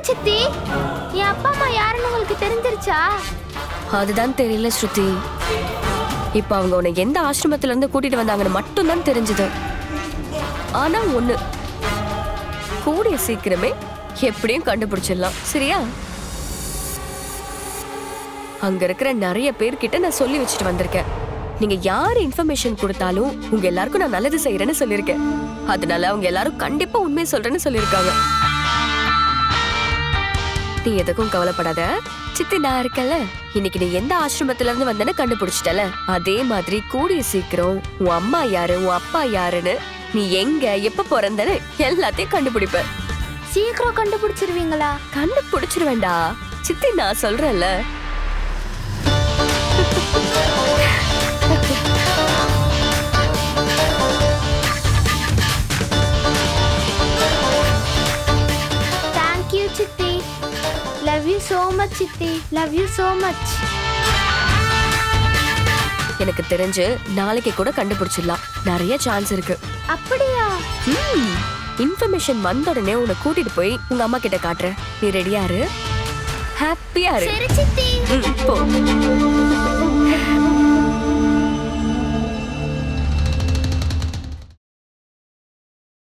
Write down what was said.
சித்தி என் அப்பா அம்மா யாருன்னு உங்களுக்கு தெரிஞ்சிருச்சா அதுதான் தெரியல ஸ்ருதி இப்ப அவங்க உன்னை எந்த ஆசிரமத்துல இருந்து கூட்டிட்டு வந்தாங்கன்னு மட்டும்தான் தெரிஞ்சது ஆனா ஒண்ணு கூடிய சீக்கிரமே எப்படியும் கண்டுபிடிச்சிடலாம் சரியா அங்க இருக்கிற நிறைய பேர்கிட்ட நான் சொல்லி வச்சுட்டு வந்திருக்கேன் நீங்க யார் இன்ஃபர்மேஷன் கொடுத்தாலும் உங்க எல்லாருக்கும் நான் நல்லது செய்யறேன்னு சொல்லியிருக்கேன் அதனால அவங்க எல்லாரும் கண்டிப்பா உண்மையை சொல்றேன்னு சொல்லியிருக்காங்க நீ எதுக்கும் கவலைப்படாத சித்தி நான் இருக்கல இன்னைக்கு நீ எந்த ஆசிரமத்துல இருந்து வந்தேன்னு கண்டுபிடிச்சிட்டல அதே மாதிரி கூடிய சீக்கிரம் உன் அம்மா யாரு உன் அப்பா யாருன்னு நீ எங்க எப்ப பிறந்தன்னு எல்லாத்தையும் கண்டுபிடிப்ப சீக்கிரம் கண்டுபிடிச்சிருவீங்களா கண்டுபிடிச்சிருவேண்டா சித்தி நான் சொல்றேன்ல தேங்க்யூ சித்தி லவ் யூ so மச் சித்தி லவ் யூ so மச் எனக்கு தெரிஞ்சு நாளைக்கு கூட கண்டுபிடிச்சிடலாம் நிறைய சான்ஸ் இருக்கு அப்படியா இன்ஃபர்மேஷன் வந்த உடனே உன்னை கூட்டிட்டு போய் உங்க அம்மா கிட்ட காட்டுறேன் நீ ரெடியா இரு ஹாப்பியா இரு சரி சித்தி ம், போ